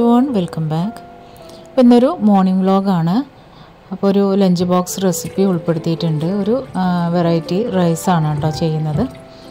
every one welcome back അപ്പോൾ ഇന്നൊരു morning വ്ലോഗാണ് അപ്പോൾ ഒരു ലഞ്ച് ബോക്സ് റെസിപ്പി ഉൾപ്പെടുത്തിയിട്ടുണ്ട് ഒരു വെറൈറ്റി റൈസാണ് കേട്ടോ ചെയ്യുന്നത്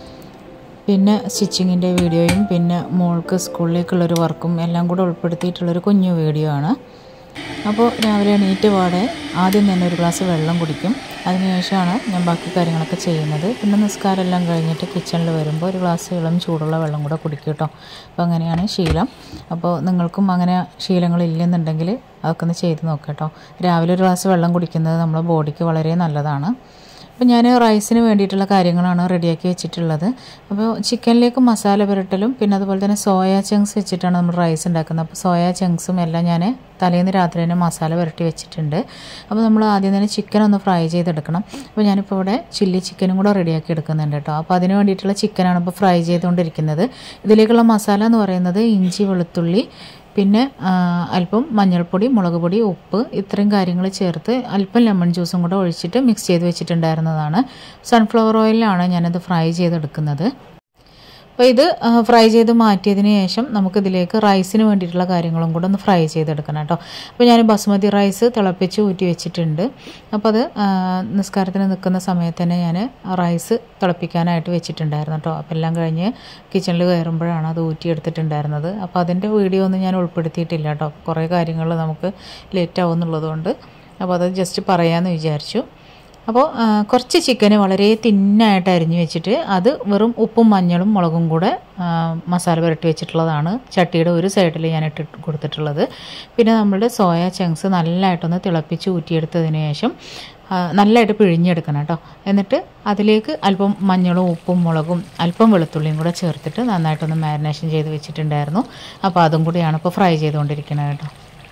പിന്നെ സ്റ്റിച്ചിങ്ങിൻ്റെ വീഡിയോയും പിന്നെ മോൾക്ക് സ്കൂളിലേക്കുള്ളൊരു വർക്കും എല്ലാം കൂടെ ഉൾപ്പെടുത്തിയിട്ടുള്ളൊരു കുഞ്ഞു വീഡിയോ ആണ് അപ്പോൾ രാവിലെ എണീറ്റ് പാടെ ആദ്യം തന്നെ ഒരു ഗ്ലാസ് വെള്ളം കുടിക്കും അതിനുശേഷമാണ് ഞാൻ ബാക്കി കാര്യങ്ങളൊക്കെ ചെയ്യുന്നത് പിന്നെ നിസ്കാരം എല്ലാം കഴിഞ്ഞിട്ട് കിച്ചണിൽ വരുമ്പോൾ ഒരു ഗ്ലാസ് ഇളം ചൂടുള്ള വെള്ളം കൂടെ കുടിക്കും കേട്ടോ അപ്പോൾ അങ്ങനെയാണ് ശീലം അപ്പോൾ നിങ്ങൾക്കും അങ്ങനെ ശീലങ്ങളില്ലെന്നുണ്ടെങ്കിൽ അതൊക്കെ ഒന്ന് ചെയ്ത് നോക്കാം കേട്ടോ രാവിലെ ഒരു ഗ്ലാസ് വെള്ളം കുടിക്കുന്നത് നമ്മുടെ ബോഡിക്ക് വളരെ നല്ലതാണ് അപ്പോൾ ഞാൻ റൈസിന് വേണ്ടിയിട്ടുള്ള കാര്യങ്ങളാണ് റെഡിയാക്കി വെച്ചിട്ടുള്ളത് അപ്പോൾ ചിക്കനിലേക്ക് മസാല പുരട്ടലും പിന്നെ അതുപോലെ തന്നെ സോയ ചങ്ക്സ് വെച്ചിട്ടാണ് നമ്മൾ റൈസ് ഉണ്ടാക്കുന്നത് അപ്പോൾ സോയ ചങ്ക്സും എല്ലാം ഞാൻ തലേന്ന് രാത്രി തന്നെ മസാല പുരട്ടി വെച്ചിട്ടുണ്ട് അപ്പോൾ നമ്മൾ ആദ്യം തന്നെ ചിക്കൻ ഒന്ന് ഫ്രൈ ചെയ്തെടുക്കണം അപ്പോൾ ഞാനിപ്പോൾ ഇവിടെ ചില്ലി ചിക്കനും കൂടെ റെഡിയാക്കി എടുക്കുന്നുണ്ട് കേട്ടോ അപ്പോൾ അതിന് വേണ്ടിയിട്ടുള്ള ചിക്കനാണ് ഇപ്പോൾ ഫ്രൈ ചെയ്തുകൊണ്ടിരിക്കുന്നത് ഇതിലേക്കുള്ള മസാല എന്ന് പറയുന്നത് ഇഞ്ചി വെളുത്തുള്ളി പിന്നെ അല്പം മഞ്ഞൾപ്പൊടി മുളക് പൊടി ഉപ്പ് ഇത്രയും കാര്യങ്ങൾ ചേർത്ത് അല്പം ലെമൺ ജ്യൂസും കൂടെ ഒഴിച്ചിട്ട് മിക്സ് ചെയ്ത് വെച്ചിട്ടുണ്ടായിരുന്നതാണ് സൺഫ്ലവർ ഓയിലാണ് ഞാനത് ഫ്രൈ ചെയ്തെടുക്കുന്നത് അപ്പോൾ ഇത് ഫ്രൈ ചെയ്ത് മാറ്റിയതിന് ശേഷം നമുക്കിതിലേക്ക് റൈസിന് വേണ്ടിയിട്ടുള്ള കാര്യങ്ങളും കൂടെ ഒന്ന് ഫ്രൈ ചെയ്തെടുക്കണം കേട്ടോ അപ്പോൾ ഞാൻ ബസുമതി റൈസ് തിളപ്പിച്ച് ഊറ്റി വെച്ചിട്ടുണ്ട് അപ്പോൾ അത് നിസ്കാരത്തിന് നിൽക്കുന്ന സമയത്ത് തന്നെ ഞാൻ റൈസ് തിളപ്പിക്കാനായിട്ട് വെച്ചിട്ടുണ്ടായിരുന്നു കേട്ടോ അപ്പോൾ എല്ലാം കഴിഞ്ഞ് കിച്ചണിൽ കയറുമ്പോഴാണ് അത് ഊറ്റിയെടുത്തിട്ടുണ്ടായിരുന്നത് അപ്പോൾ അതിൻ്റെ വീഡിയോ ഒന്നും ഞാൻ ഉൾപ്പെടുത്തിയിട്ടില്ല കേട്ടോ കുറേ കാര്യങ്ങൾ നമുക്ക് ലേറ്റ് ആവുമെന്നുള്ളതുകൊണ്ട് അപ്പോൾ അത് ജസ്റ്റ് പറയാമെന്ന് വിചാരിച്ചു അപ്പോൾ കുറച്ച് ചിക്കന് വളരെ തിന്നായിട്ട് അരിഞ്ഞ് വെച്ചിട്ട് അത് വെറും ഉപ്പും മഞ്ഞളും മുളകും കൂടെ മസാല പുരട്ടി വെച്ചിട്ടുള്ളതാണ് ചട്ടിയുടെ ഒരു സൈഡിൽ ഞാൻ ഇട്ട് കൊടുത്തിട്ടുള്ളത് പിന്നെ നമ്മളുടെ സോയ ചങ്ക്സ് നല്ലതായിട്ടൊന്ന് തിളപ്പിച്ച് ഊറ്റിയെടുത്തതിന് ശേഷം നല്ലതായിട്ട് പിഴിഞ്ഞെടുക്കണം കേട്ടോ എന്നിട്ട് അതിലേക്ക് അല്പം മഞ്ഞളും ഉപ്പും മുളകും അല്പം വെളുത്തുള്ളിയും കൂടെ ചേർത്തിട്ട് നന്നായിട്ടൊന്ന് മാരിനേഷൻ ചെയ്ത് വെച്ചിട്ടുണ്ടായിരുന്നു അപ്പോൾ അതും കൂടിയാണ് ഇപ്പോൾ ഫ്രൈ ചെയ്തുകൊണ്ടിരിക്കുന്നത് കേട്ടോ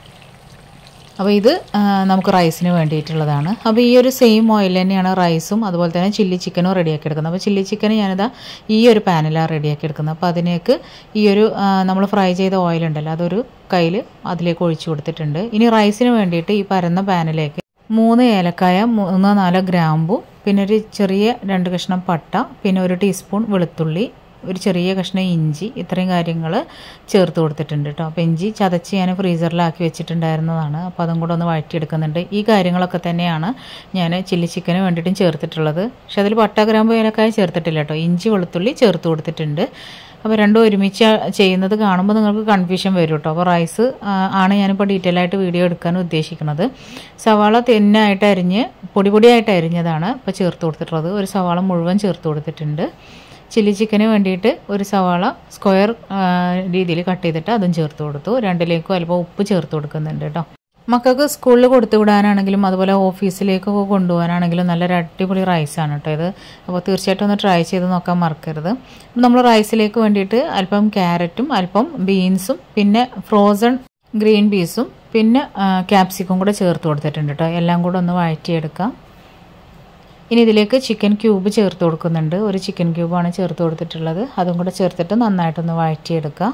അപ്പോൾ ഇത് നമുക്ക് റൈസിന് വേണ്ടിയിട്ടുള്ളതാണ് അപ്പോൾ ഈ ഒരു സെയിം ഓയിൽ തന്നെയാണ് റൈസും അതുപോലെ തന്നെ ചില്ലി ചിക്കനും റെഡിയാക്കി എടുക്കുന്നത് അപ്പോൾ ചില്ലി ചിക്കൻ ഞാനിതാ ഈ ഒരു പാനിലാണ് റെഡിയാക്കി എടുക്കുന്നത് അപ്പോൾ അതിലേക്ക് ഈ ഒരു നമ്മൾ ഫ്രൈ ചെയ്ത ഓയിൽ ഉണ്ടല്ലോ അതൊരു കയ്യിൽ അതിലേക്ക് ഒഴിച്ചു കൊടുത്തിട്ടുണ്ട് ഇനി റൈസിന് വേണ്ടിയിട്ട് ഈ പരന്ന പാനിലേക്ക് മൂന്ന് ഏലക്കായ മൂന്നോ നാലോ ഗ്രാമ്പു പിന്നെ ഒരു ചെറിയ രണ്ട് കഷ്ണം പട്ട പിന്നെ ഒരു ടീസ്പൂൺ വെളുത്തുള്ളി ഒരു ചെറിയ കഷ്ണം ഇഞ്ചി ഇത്രയും കാര്യങ്ങൾ ചേർത്ത് കൊടുത്തിട്ടുണ്ട് കേട്ടോ അപ്പോൾ ഇഞ്ചി ചതച്ച് ഞാൻ ഫ്രീസറിലാക്കി വെച്ചിട്ടുണ്ടായിരുന്നതാണ് അപ്പോൾ അതും കൂടെ ഒന്ന് വഴറ്റിയെടുക്കുന്നുണ്ട് ഈ കാര്യങ്ങളൊക്കെ തന്നെയാണ് ഞാൻ ചില്ലി ചിക്കന് വേണ്ടിയിട്ടും ചേർത്തിട്ടുള്ളത് പക്ഷെ അതിൽ പട്ട ഗ്രാമ്പ് ഏലക്കായ ചേർത്തിട്ടില്ല കേട്ടോ ഇഞ്ചി വെളുത്തുള്ളി ചേർത്ത് കൊടുത്തിട്ടുണ്ട് അപ്പോൾ രണ്ടും ഒരുമിച്ച് ചെയ്യുന്നത് കാണുമ്പോൾ നിങ്ങൾക്ക് കൺഫ്യൂഷൻ വരും കേട്ടോ അപ്പോൾ റൈസ് ആണ് ഞാനിപ്പോൾ ഡീറ്റെയിൽ ആയിട്ട് വീഡിയോ എടുക്കാൻ ഉദ്ദേശിക്കുന്നത് സവാള തെന്നായിട്ട് അരിഞ്ഞ് പൊടി പൊടിയായിട്ട് അരിഞ്ഞതാണ് ഇപ്പോൾ ചേർത്ത് കൊടുത്തിട്ടുള്ളത് ഒരു സവാള മുഴുവൻ ചേർത്ത് കൊടുത്തിട്ടുണ്ട് ചില്ലി ചിക്കന് വേണ്ടിയിട്ട് ഒരു സവാള സ്ക്വയർ രീതിയിൽ കട്ട് ചെയ്തിട്ട് അതും ചേർത്ത് കൊടുത്തു രണ്ടിലേക്കും അല്പം ഉപ്പ് ചേർത്ത് കൊടുക്കുന്നുണ്ട് കേട്ടോ മക്കൾക്ക് സ്കൂളിൽ കൊടുത്തു വിടാനാണെങ്കിലും അതുപോലെ ഓഫീസിലേക്കൊക്കെ കൊണ്ടുപോകാനാണെങ്കിലും നല്ലൊരു അടിപൊളി റൈസാണ് കേട്ടോ ഇത് അപ്പോൾ തീർച്ചയായിട്ടും ഒന്ന് ട്രൈ ചെയ്ത് നോക്കാൻ മറക്കരുത് നമ്മൾ റൈസിലേക്ക് വേണ്ടിയിട്ട് അല്പം ക്യാരറ്റും അല്പം ബീൻസും പിന്നെ ഫ്രോസൺ ഗ്രീൻ പീസും പിന്നെ ക്യാപ്സിക്കും കൂടെ ചേർത്ത് കൊടുത്തിട്ടുണ്ട് കേട്ടോ എല്ലാം കൂടെ ഒന്ന് വഴറ്റിയെടുക്കാം ഇനി ഇതിലേക്ക് ചിക്കൻ ക്യൂബ് ചേർത്ത് കൊടുക്കുന്നുണ്ട് ഒരു ചിക്കൻ ക്യൂബാണ് ചേർത്ത് കൊടുത്തിട്ടുള്ളത് അതും കൂടെ ചേർത്തിട്ട് നന്നായിട്ടൊന്ന് വഴറ്റിയെടുക്കുക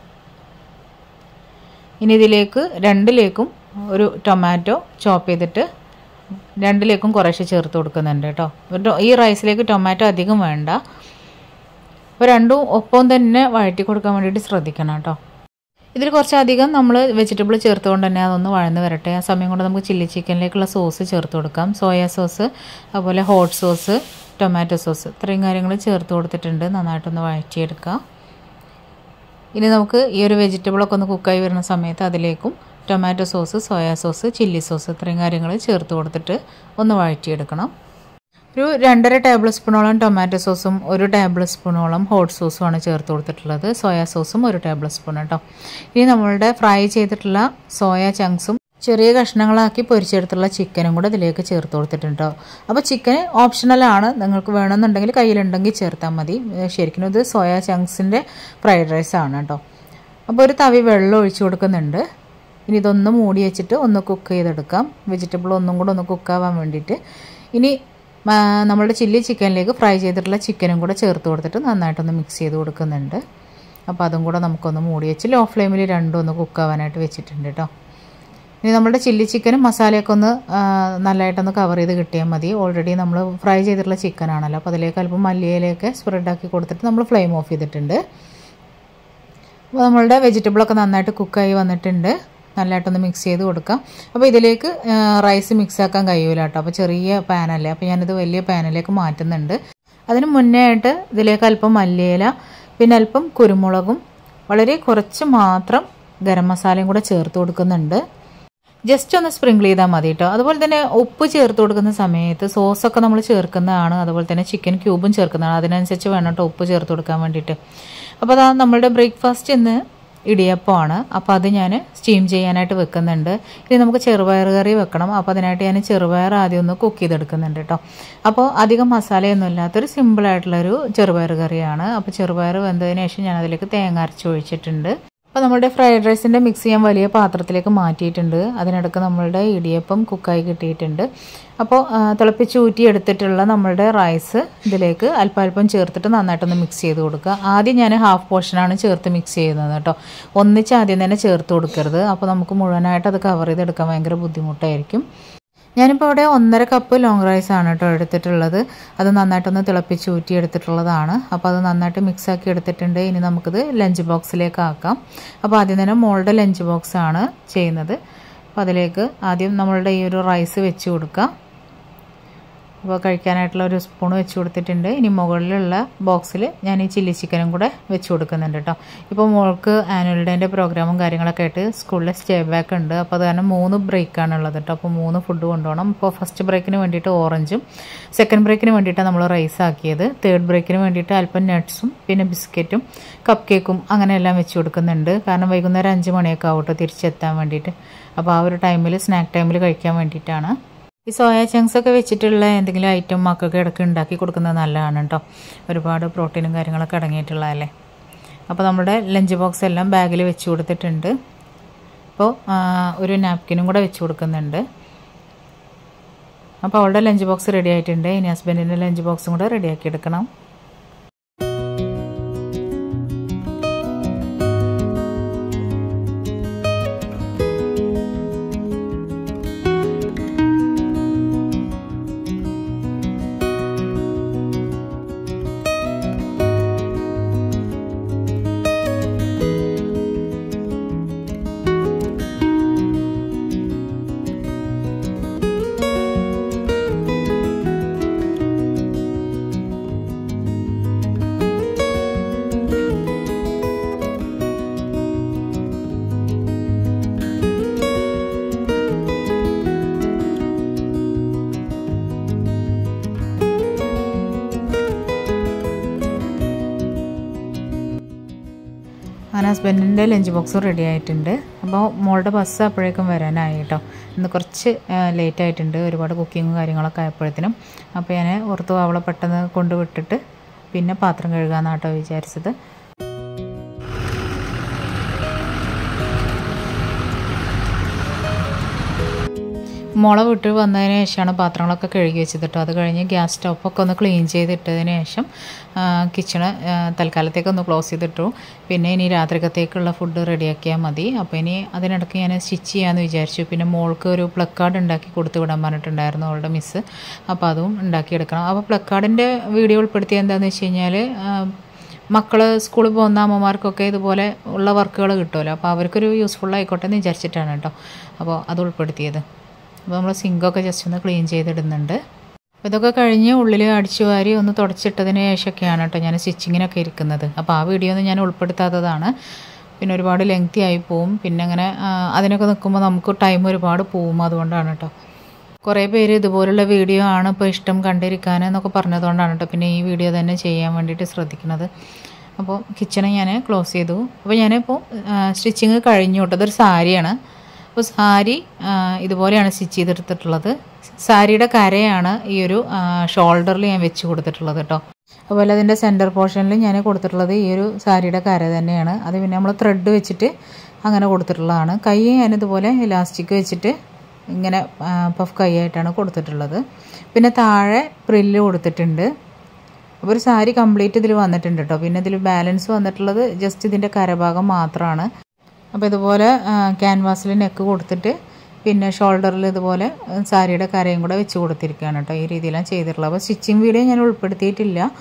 ഇനി ഇതിലേക്ക് രണ്ടിലേക്കും ഒരു ടൊമാറ്റോ ചോപ്പ് ചെയ്തിട്ട് രണ്ടിലേക്കും കുറേശ്ശെ ചേർത്ത് കൊടുക്കുന്നുണ്ട് കേട്ടോ ഈ റൈസിലേക്ക് ടൊമാറ്റോ അധികം വേണ്ട അപ്പോൾ രണ്ടും ഒപ്പം തന്നെ വഴറ്റി കൊടുക്കാൻ വേണ്ടിയിട്ട് ശ്രദ്ധിക്കണം കേട്ടോ ഇതിൽ കുറച്ചധികം നമ്മൾ വെജിറ്റബിൾ ചേർത്തുകൊണ്ട് തന്നെ അതൊന്ന് വഴന്ന് വരട്ടെ ആ സമയം കൊണ്ട് നമുക്ക് ചില്ലി ചിക്കനിലേക്കുള്ള സോസ് ചേർത്ത് കൊടുക്കാം സോയ സോസ് അതുപോലെ ഹോട്ട് സോസ് ടൊമാറ്റോ സോസ് ഇത്രയും കാര്യങ്ങൾ ചേർത്ത് കൊടുത്തിട്ടുണ്ട് നന്നായിട്ടൊന്ന് വഴറ്റിയെടുക്കുക ഇനി നമുക്ക് ഈ ഒരു വെജിറ്റബിളൊക്കെ ഒന്ന് കുക്കായി വരുന്ന സമയത്ത് അതിലേക്കും tomato sauce soya sauce chilli sauce ഇത്രയും കാര്യങ്ങൾ ചേർത്ത് കൊടുത്തിട്ട് ഒന്ന് വഴറ്റിയെടുക്കണം ഒരു രണ്ടര ടേബിൾ സ്പൂണോളം ടൊമാറ്റോ സോസും ഒരു ടേബിൾ സ്പൂണോളം ഹോട്ട് സോസുമാണ് ചേർത്ത് കൊടുത്തിട്ടുള്ളത് സോയ സോസും ഒരു ടേബിൾ സ്പൂൺ കേട്ടോ ഇനി നമ്മളുടെ ഫ്രൈ ചെയ്തിട്ടുള്ള സോയ ചങ്ക്സും ചെറിയ കഷ്ണങ്ങളാക്കി പൊരിച്ചെടുത്തുള്ള ചിക്കനും കൂടെ ഇതിലേക്ക് ചേർത്ത് കൊടുത്തിട്ടുണ്ട് അപ്പോൾ ചിക്കൻ ഓപ്ഷണലാണ് നിങ്ങൾക്ക് വേണമെന്നുണ്ടെങ്കിൽ കയ്യിലുണ്ടെങ്കിൽ ചേർത്താൽ മതി ശരിക്കും ഇത് സോയ ചങ്ക്സിൻ്റെ ഫ്രൈഡ് റൈസ് ആണ് കേട്ടോ അപ്പോൾ ഒരു തവി വെള്ളം ഒഴിച്ചു കൊടുക്കുന്നുണ്ട് ഇനി ഇതൊന്ന് മൂടി വെച്ചിട്ട് ഒന്ന് കുക്ക് ചെയ്തെടുക്കാം വെജിറ്റബിൾ ഒന്നും കൂടെ ഒന്ന് കുക്കാവാൻ വേണ്ടിയിട്ട് ഇനി നമ്മളുടെ ചില്ലി ചിക്കനിലേക്ക് ഫ്രൈ ചെയ്തിട്ടുള്ള ചിക്കനും കൂടെ ചേർത്ത് കൊടുത്തിട്ട് നന്നായിട്ടൊന്ന് മിക്സ് ചെയ്ത് കൊടുക്കുന്നുണ്ട് അപ്പോൾ അതും കൂടെ നമുക്കൊന്ന് മൂടി വെച്ച് ലോ ഫ്ലെയിമിൽ രണ്ടും ഒന്ന് കുക്കാവാനായിട്ട് വെച്ചിട്ടുണ്ട് കേട്ടോ ഇനി നമ്മുടെ ചില്ലി ചിക്കനും മസാലയൊക്കെ ഒന്ന് നല്ലതായിട്ടൊന്ന് കവർ ചെയ്ത് കിട്ടിയാൽ മതി ഓൾറെഡി നമ്മൾ ഫ്രൈ ചെയ്തിട്ടുള്ള ചിക്കനാണല്ലോ അപ്പോൾ അതിലേക്ക് അല്പം മല്ലിയിലേക്ക് സ്പ്രെഡാക്കി കൊടുത്തിട്ട് നമ്മൾ ഫ്ലെയിം ഓഫ് ചെയ്തിട്ടുണ്ട് അപ്പോൾ നമ്മളുടെ വെജിറ്റബിളൊക്കെ നന്നായിട്ട് കുക്കായി വന്നിട്ടുണ്ട് നല്ലതായിട്ടൊന്ന് മിക്സ് ചെയ്ത് കൊടുക്കാം അപ്പോൾ ഇതിലേക്ക് റൈസ് മിക്സ് ആക്കാൻ കഴിയൂല കേട്ടോ അപ്പോൾ ചെറിയ പാനല്ലേ അപ്പോൾ ഞാനിത് വലിയ പാനിലേക്ക് മാറ്റുന്നുണ്ട് അതിന് മുന്നേ ആയിട്ട് ഇതിലേക്ക് അല്പം മല്ലിയില പിന്നെ അല്പം കുരുമുളകും വളരെ കുറച്ച് മാത്രം ഗരം മസാലയും കൂടെ ചേർത്ത് കൊടുക്കുന്നുണ്ട് ജസ്റ്റ് ഒന്ന് സ്പ്രിങ്കിൾ ചെയ്താൽ മതി കേട്ടോ അതുപോലെ തന്നെ ഉപ്പ് ചേർത്ത് കൊടുക്കുന്ന സമയത്ത് സോസൊക്കെ നമ്മൾ ചേർക്കുന്നതാണ് അതുപോലെ തന്നെ ചിക്കൻ ക്യൂബും ചേർക്കുന്നതാണ് അതിനനുസരിച്ച് വേണം കേട്ടോ ഉപ്പ് ചേർത്ത് കൊടുക്കാൻ വേണ്ടിയിട്ട് അപ്പോൾ അതാ നമ്മളുടെ ബ്രേക്ക്ഫാസ്റ്റ് ഇന്ന് ഇടിയപ്പമാണ് അപ്പോൾ അത് ഞാൻ സ്റ്റീം ചെയ്യാനായിട്ട് വെക്കുന്നുണ്ട് ഇനി നമുക്ക് ചെറുപയർ കറി വെക്കണം അപ്പോൾ അതിനായിട്ട് ഞാൻ ചെറുപയർ ആദ്യം ഒന്ന് കുക്ക് ചെയ്തെടുക്കുന്നുണ്ട് കേട്ടോ അപ്പോൾ അധികം മസാലയൊന്നും ഇല്ലാത്തൊരു സിമ്പിളായിട്ടുള്ളൊരു ചെറുപയർ കറിയാണ് അപ്പോൾ ചെറുപയർ വെന്തതിന് ശേഷം ഞാൻ അതിലേക്ക് തേങ്ങ അരച്ച് ഒഴിച്ചിട്ടുണ്ട് അപ്പോൾ നമ്മുടെ ഫ്രൈഡ് റൈസിൻ്റെ മിക്സ് ചെയ്യാൻ വലിയ പാത്രത്തിലേക്ക് മാറ്റിയിട്ടുണ്ട് അതിനിടക്ക് നമ്മളുടെ ഇടിയപ്പം കുക്കായി കിട്ടിയിട്ടുണ്ട് അപ്പോൾ തിളപ്പിച്ച് ഊറ്റി എടുത്തിട്ടുള്ള നമ്മളുടെ റൈസ് ഇതിലേക്ക് അല്പം അല്പം ചേർത്തിട്ട് നന്നായിട്ടൊന്ന് മിക്സ് ചെയ്ത് കൊടുക്കുക ആദ്യം ഞാൻ ഹാഫ് പോർഷനാണ് ചേർത്ത് മിക്സ് ചെയ്യുന്നത് കേട്ടോ ഒന്നിച്ച് ആദ്യം തന്നെ ചേർത്ത് കൊടുക്കരുത് അപ്പോൾ നമുക്ക് മുഴുവനായിട്ട് അത് കവർ ചെയ്തെടുക്കാൻ ഭയങ്കര ബുദ്ധിമുട്ടായിരിക്കും ഞാനിപ്പോൾ ഇവിടെ ഒന്നര കപ്പ് ലോങ് റൈസ് ആണ് കേട്ടോ എടുത്തിട്ടുള്ളത് അത് നന്നായിട്ടൊന്ന് തിളപ്പിച്ച് ഊറ്റി എടുത്തിട്ടുള്ളതാണ് അപ്പോൾ അത് നന്നായിട്ട് മിക്സ് ആക്കി എടുത്തിട്ടുണ്ട് ഇനി നമുക്കിത് ലഞ്ച് ബോക്സിലേക്ക് ആക്കാം അപ്പോൾ ആദ്യം തന്നെ മോളുടെ ലഞ്ച് ബോക്സ് ആണ് ചെയ്യുന്നത് അപ്പോൾ അതിലേക്ക് ആദ്യം നമ്മളുടെ ഈ ഒരു റൈസ് വെച്ച് കൊടുക്കാം അപ്പോൾ കഴിക്കാനായിട്ടുള്ള ഒരു സ്പൂൺ വെച്ച് കൊടുത്തിട്ടുണ്ട് ഇനി മുകളിലുള്ള ബോക്സിൽ ഞാൻ ഈ ചില്ലി ചിക്കനും കൂടെ വെച്ച് കൊടുക്കുന്നുണ്ട് കേട്ടോ ഇപ്പോൾ മോൾക്ക് ആനുവൽ ഡേൻ്റെ പ്രോഗ്രാമും കാര്യങ്ങളൊക്കെ ആയിട്ട് സ്കൂളിൽ സ്റ്റേ ബാക്ക് ഉണ്ട് അപ്പോൾ അത് കാരണം മൂന്ന് ബ്രേക്കാണ് ഉള്ളത് കേട്ടോ അപ്പോൾ മൂന്ന് ഫുഡ് കൊണ്ടുപോകണം ഇപ്പോൾ ഫസ്റ്റ് ബ്രേക്കിന് വേണ്ടിയിട്ട് ഓറഞ്ചും സെക്കൻഡ് ബ്രേക്കിന് വേണ്ടിയിട്ട് നമ്മൾ റൈസ് ആക്കിയത് തേർഡ് ബ്രേക്കിന് വേണ്ടിയിട്ട് അല്പം നട്ട്സും പിന്നെ ബിസ്ക്കറ്റും കപ്പ് കേക്കും അങ്ങനെയെല്ലാം വെച്ച് കൊടുക്കുന്നുണ്ട് കാരണം വൈകുന്നേരം അഞ്ച് മണിയൊക്കെ ആവട്ടോ തിരിച്ചെത്താൻ വേണ്ടിയിട്ട് അപ്പോൾ ആ ഒരു ടൈമിൽ സ്നാക്ക് ടൈമിൽ കഴിക്കാൻ വേണ്ടിയിട്ടാണ് ഈ സോയ ചങ്ക്സ് ഒക്കെ വെച്ചിട്ടുള്ള എന്തെങ്കിലും ഐറ്റം മക്കൾക്ക് ഇടയ്ക്ക് ഉണ്ടാക്കി കൊടുക്കുന്നത് നല്ലതാണ് കേട്ടോ ഒരുപാട് പ്രോട്ടീനും കാര്യങ്ങളൊക്കെ അടങ്ങിയിട്ടുള്ളതല്ലേ അപ്പോൾ നമ്മുടെ ലഞ്ച് ബോക്സ് എല്ലാം ബാഗിൽ വെച്ച് കൊടുത്തിട്ടുണ്ട് അപ്പോൾ ഒരു നാപ്കിനും കൂടെ വെച്ച് കൊടുക്കുന്നുണ്ട് അപ്പോൾ അവളുടെ ലഞ്ച് ബോക്സ് റെഡി ആയിട്ടുണ്ട് ഇനി ഹസ്ബൻഡിൻ്റെ ലഞ്ച് ബോക്സും കൂടെ റെഡിയാക്കി എടുക്കണം അങ്ങനെ ഹസ്ബൻഡിൻ്റെ ലഞ്ച് ബോക്സും റെഡി ആയിട്ടുണ്ട് അപ്പോൾ മോളുടെ ബസ് അപ്പോഴേക്കും വരാനായി കേട്ടോ ഇന്ന് കുറച്ച് ലേറ്റ് ആയിട്ടുണ്ട് ഒരുപാട് കുക്കിങ്ങും കാര്യങ്ങളൊക്കെ ആയപ്പോഴത്തേനും അപ്പോൾ ഞാൻ ഓർത്തു അവളെ പെട്ടെന്ന് കൊണ്ടുവിട്ടിട്ട് പിന്നെ പാത്രം കഴുകാമെന്നാട്ടോ വിചാരിച്ചത് മുള വിട്ട് വന്നതിന് ശേഷമാണ് പാത്രങ്ങളൊക്കെ കഴുകി വെച്ചത് കേട്ടോ അത് കഴിഞ്ഞ് ഗ്യാസ് സ്റ്റൗപ്പൊക്കെ ഒന്ന് ക്ലീൻ ചെയ്തിട്ടതിന് ശേഷം കിച്ചണ് തൽക്കാലത്തേക്ക് ഒന്ന് ക്ലോസ് ചെയ്തിട്ടു പിന്നെ ഇനി രാത്രിക്കത്തേക്കുള്ള ഫുഡ് റെഡിയാക്കിയാൽ മതി അപ്പോൾ ഇനി അതിനിടയ്ക്ക് ഞാൻ സ്റ്റിച്ച് ചെയ്യാമെന്ന് വിചാരിച്ചു പിന്നെ മോൾക്ക് ഒരു പ്ലക്കാർഡ് ഉണ്ടാക്കി കൊടുത്തു വിടാൻ പറഞ്ഞിട്ടുണ്ടായിരുന്നു അവളുടെ മിസ്സ് അപ്പോൾ അതും ഉണ്ടാക്കിയെടുക്കണം അപ്പോൾ പ്ലക്കാർഡിൻ്റെ വീഡിയോ ഉൾപ്പെടുത്തിയ എന്താണെന്ന് വെച്ച് കഴിഞ്ഞാൽ മക്കൾ സ്കൂളിൽ പോകുന്ന അമ്മമാർക്കൊക്കെ ഇതുപോലെ ഉള്ള വർക്കുകൾ കിട്ടുമല്ലോ അപ്പോൾ അവർക്കൊരു യൂസ്ഫുൾ ആയിക്കോട്ടെ എന്ന് വിചാരിച്ചിട്ടാണ് കേട്ടോ അപ്പോൾ അത് ഉൾപ്പെടുത്തിയത് അപ്പോൾ നമ്മൾ സിങ്കൊക്കെ ജസ്റ്റ് ഒന്ന് ക്ലീൻ ചെയ്തിടുന്നുണ്ട് അപ്പോൾ ഇതൊക്കെ കഴിഞ്ഞ് ഉള്ളിൽ അടിച്ചു വാരി ഒന്ന് തുടച്ചിട്ടതിന് ശേഷമൊക്കെയാണ് കേട്ടോ ഞാൻ സ്റ്റിച്ചിങ്ങിനൊക്കെ ഇരിക്കുന്നത് അപ്പോൾ ആ വീഡിയോ ഒന്നും ഞാൻ ഉൾപ്പെടുത്താത്തതാണ് പിന്നെ ഒരുപാട് ലെങ്തി ആയി പോവും പിന്നെ അങ്ങനെ അതിനൊക്കെ നിൽക്കുമ്പോൾ നമുക്ക് ടൈം ഒരുപാട് പോവും അതുകൊണ്ടാണ് കേട്ടോ കുറേ പേര് ഇതുപോലുള്ള വീഡിയോ ആണ് ഇപ്പോൾ ഇഷ്ടം കണ്ടിരിക്കാൻ എന്നൊക്കെ പറഞ്ഞതുകൊണ്ടാണ് കേട്ടോ പിന്നെ ഈ വീഡിയോ തന്നെ ചെയ്യാൻ വേണ്ടിയിട്ട് ശ്രദ്ധിക്കുന്നത് അപ്പോൾ കിച്ചണ് ഞാൻ ക്ലോസ് ചെയ്തു അപ്പോൾ ഞാനിപ്പോൾ സ്റ്റിച്ചിങ് കഴിഞ്ഞു കേട്ടോ അതൊരു സാരിയാണ് അപ്പോൾ സാരി ഇതുപോലെയാണ് സ്റ്റിച്ച് ചെയ്തെടുത്തിട്ടുള്ളത് സാരിയുടെ കരയാണ് ഈ ഒരു ഷോൾഡറിൽ ഞാൻ വെച്ച് കൊടുത്തിട്ടുള്ളത് കേട്ടോ അതുപോലെ അതിൻ്റെ സെൻറ്റർ പോർഷനിൽ ഞാൻ കൊടുത്തിട്ടുള്ളത് ഈ ഒരു സാരിയുടെ കര തന്നെയാണ് അത് പിന്നെ നമ്മൾ ത്രെഡ് വെച്ചിട്ട് അങ്ങനെ കൊടുത്തിട്ടുള്ളതാണ് കൈ ഞാനിതുപോലെ ഇലാസ്റ്റിക് വെച്ചിട്ട് ഇങ്ങനെ പഫ് കൈ ആയിട്ടാണ് കൊടുത്തിട്ടുള്ളത് പിന്നെ താഴെ പ്രില്ല് കൊടുത്തിട്ടുണ്ട് അപ്പോൾ ഒരു സാരി കംപ്ലീറ്റ് ഇതിൽ വന്നിട്ടുണ്ട് കേട്ടോ പിന്നെ ഇതിൽ ബാലൻസ് വന്നിട്ടുള്ളത് ജസ്റ്റ് ഇതിൻ്റെ കരഭാഗം മാത്രമാണ് അപ്പോൾ ഇതുപോലെ ക്യാൻവാസിൽ നെക്ക് കൊടുത്തിട്ട് പിന്നെ ഷോൾഡറിൽ ഇതുപോലെ സാരിയുടെ കരയും കൂടെ വെച്ച് കൊടുത്തിരിക്കുകയാണ് കേട്ടോ ഈ രീതിയിലാണ് ചെയ്തിട്ടുള്ളത് അപ്പോൾ സ്റ്റിച്ചിങ് വീഡിയോ ഞാൻ ഉൾപ്പെടുത്തിയിട്ടില്ല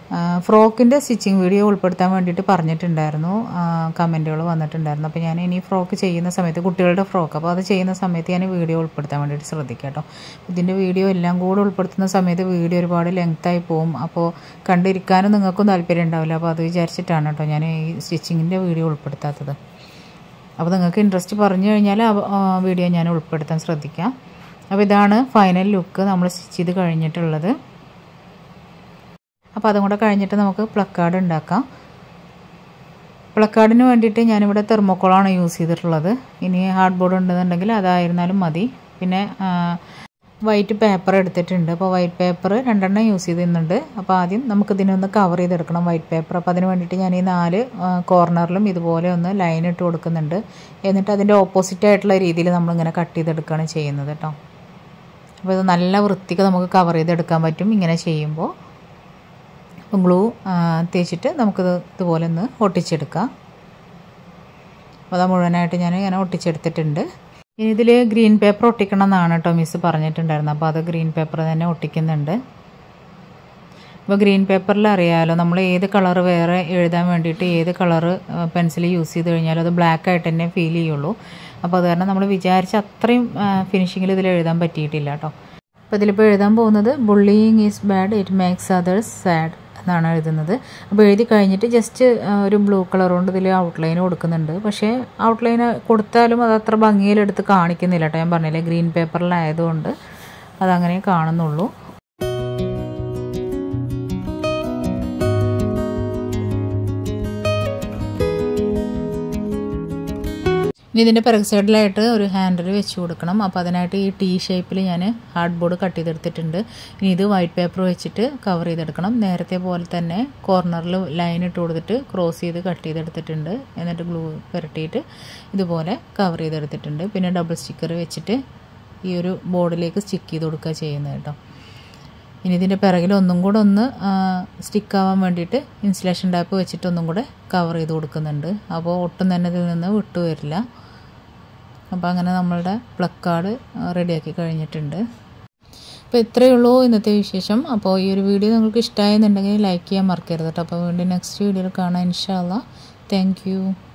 ഫ്രോക്കിൻ്റെ സ്റ്റിച്ചിങ് വീഡിയോ ഉൾപ്പെടുത്താൻ വേണ്ടിയിട്ട് പറഞ്ഞിട്ടുണ്ടായിരുന്നു കമൻറ്റുകൾ വന്നിട്ടുണ്ടായിരുന്നു അപ്പോൾ ഞാൻ ഇനി ഫ്രോക്ക് ചെയ്യുന്ന സമയത്ത് കുട്ടികളുടെ ഫ്രോക്ക് അപ്പോൾ അത് ചെയ്യുന്ന സമയത്ത് ഞാൻ വീഡിയോ ഉൾപ്പെടുത്താൻ വേണ്ടിയിട്ട് ശ്രദ്ധിക്കാം കേട്ടോ ഇതിൻ്റെ വീഡിയോ എല്ലാം കൂടെ ഉൾപ്പെടുത്തുന്ന സമയത്ത് വീഡിയോ ഒരുപാട് ലെങ്ത്തായി പോകും അപ്പോൾ കണ്ടിരിക്കാനും നിങ്ങൾക്കും താല്പര്യം ഉണ്ടാവില്ല അപ്പോൾ അത് വിചാരിച്ചിട്ടാണ് കേട്ടോ ഞാൻ ഈ സ്റ്റിച്ചിങ്ങിൻ്റെ വീഡിയോ ഉൾപ്പെടുത്താത്തത് അപ്പോൾ നിങ്ങൾക്ക് ഇൻട്രസ്റ്റ് പറഞ്ഞു കഴിഞ്ഞാൽ ആ വീഡിയോ ഞാൻ ഉൾപ്പെടുത്താൻ ശ്രദ്ധിക്കാം അപ്പോൾ ഇതാണ് ഫൈനൽ ലുക്ക് നമ്മൾ സ്റ്റിച്ച് ചെയ്ത് കഴിഞ്ഞിട്ടുള്ളത് അപ്പോൾ അതും കൂടെ കഴിഞ്ഞിട്ട് നമുക്ക് പ്ലക്കാർഡ് ഉണ്ടാക്കാം പ്ലക്കാർഡിന് വേണ്ടിയിട്ട് ഞാനിവിടെ തെർമോക്കോളാണ് യൂസ് ചെയ്തിട്ടുള്ളത് ഇനി ഹാർഡ് ബോർഡ് ഉണ്ടെന്നുണ്ടെങ്കിൽ അതായിരുന്നാലും മതി പിന്നെ വൈറ്റ് പേപ്പർ എടുത്തിട്ടുണ്ട് അപ്പോൾ വൈറ്റ് പേപ്പർ രണ്ടെണ്ണം യൂസ് ചെയ്തിരുന്നുണ്ട് അപ്പോൾ ആദ്യം നമുക്ക് ഇതിനൊന്ന് കവർ ചെയ്തെടുക്കണം വൈറ്റ് പേപ്പർ അപ്പോൾ അതിന് വേണ്ടിയിട്ട് ഞാൻ ഈ നാല് കോർണറിലും ഇതുപോലെ ഒന്ന് ലൈൻ ഇട്ട് കൊടുക്കുന്നുണ്ട് എന്നിട്ട് അതിൻ്റെ ഓപ്പോസിറ്റ് ആയിട്ടുള്ള രീതിയിൽ നമ്മളിങ്ങനെ കട്ട് ചെയ്തെടുക്കുകയാണ് ചെയ്യുന്നത് കേട്ടോ അപ്പോൾ ഇത് നല്ല വൃത്തിക്ക് നമുക്ക് കവർ ചെയ്തെടുക്കാൻ പറ്റും ഇങ്ങനെ ചെയ്യുമ്പോൾ അപ്പം ഗ്ലൂ തേച്ചിട്ട് നമുക്കിത് ഇതുപോലെ ഒന്ന് ഒട്ടിച്ചെടുക്കാം അപ്പോൾ അത് മുഴുവനായിട്ട് ഞാൻ ഇങ്ങനെ ഒട്ടിച്ചെടുത്തിട്ടുണ്ട് ഇനി ഇതിൽ ഗ്രീൻ പേപ്പർ ഒട്ടിക്കണം എന്നാണ് കേട്ടോ മിസ് പറഞ്ഞിട്ടുണ്ടായിരുന്നത് അപ്പോൾ അത് ഗ്രീൻ പേപ്പർ തന്നെ ഒട്ടിക്കുന്നുണ്ട് ഇപ്പോൾ ഗ്രീൻ പേപ്പറിൽ അറിയാമല്ലോ നമ്മൾ ഏത് കളർ വേറെ എഴുതാൻ വേണ്ടിയിട്ട് ഏത് കളർ പെൻസിൽ യൂസ് ചെയ്ത് കഴിഞ്ഞാൽ അത് ബ്ലാക്ക് ആയിട്ട് തന്നെ ഫീൽ ചെയ്യുള്ളൂ അപ്പോൾ അത് കാരണം നമ്മൾ വിചാരിച്ച അത്രയും ഫിനിഷിങ്ങിൽ ഇതിൽ എഴുതാൻ പറ്റിയിട്ടില്ല കേട്ടോ അപ്പോൾ ഇതിലിപ്പോൾ എഴുതാൻ പോകുന്നത് bullying is bad it makes others sad എന്നാണ് എഴുതുന്നത് അപ്പോൾ എഴുതി കഴിഞ്ഞിട്ട് ജസ്റ്റ് ഒരു ബ്ലൂ കളർ കൊണ്ട് ഇതിൽ ഔട്ട്ലൈൻ കൊടുക്കുന്നുണ്ട് പക്ഷേ ഔട്ട്ലൈൻ കൊടുത്താലും അത് അത്ര ഭംഗിയിലെടുത്ത് കാണിക്കുന്നില്ല കേട്ടോ ഞാൻ പറഞ്ഞില്ലേ ഗ്രീൻ പേപ്പറിലായതുകൊണ്ട് അതങ്ങനെ കാണുന്നുള്ളൂ ഇനി ഇതിൻ്റെ പിറക് സൈഡിലായിട്ട് ഒരു ഹാൻഡിൽ വെച്ച് കൊടുക്കണം അപ്പോൾ അതിനായിട്ട് ഈ ടീ ഷേപ്പിൽ ഞാൻ ഹാർഡ് ബോർഡ് കട്ട് ചെയ്തെടുത്തിട്ടുണ്ട് ഇനി ഇത് വൈറ്റ് പേപ്പർ വെച്ചിട്ട് കവർ ചെയ്തെടുക്കണം നേരത്തെ പോലെ തന്നെ കോർണറിൽ ലൈൻ ഇട്ട് കൊടുത്തിട്ട് ക്രോസ് ചെയ്ത് കട്ട് ചെയ്തെടുത്തിട്ടുണ്ട് എന്നിട്ട് ഗ്ലൂ പുരട്ടിയിട്ട് ഇതുപോലെ കവർ ചെയ്തെടുത്തിട്ടുണ്ട് പിന്നെ ഡബിൾ സ്റ്റിക്കർ വെച്ചിട്ട് ഈ ഒരു ബോർഡിലേക്ക് സ്റ്റിക്ക് ചെയ്ത് കൊടുക്കുക ചെയ്യുന്നത് കേട്ടോ ഇനി ഇതിൻ്റെ പിറകിൽ ഒന്നും കൂടെ ഒന്ന് സ്റ്റിക്കാവാൻ വേണ്ടിയിട്ട് ഇൻസുലേഷൻ ടാപ്പ് വെച്ചിട്ട് ഒന്നും കൂടെ കവർ ചെയ്ത് കൊടുക്കുന്നുണ്ട് അപ്പോൾ ഒട്ടും തന്നെ ഇതിൽ നിന്ന് വിട്ടു വരില്ല അപ്പോൾ അങ്ങനെ നമ്മളുടെ പ്ലക്കാർഡ് റെഡിയാക്കി കഴിഞ്ഞിട്ടുണ്ട് അപ്പോൾ ഇത്രയേ ഉള്ളൂ ഇന്നത്തെ വിശേഷം അപ്പോൾ ഈ ഒരു വീഡിയോ നിങ്ങൾക്ക് ഇഷ്ടമായെന്നുണ്ടെങ്കിൽ ലൈക്ക് ചെയ്യാൻ മറക്കരുത് കേട്ടോ അപ്പോൾ വീണ്ടും നെക്സ്റ്റ് വീഡിയോയിൽ കാണാം ഇൻഷാല്ല താങ്ക്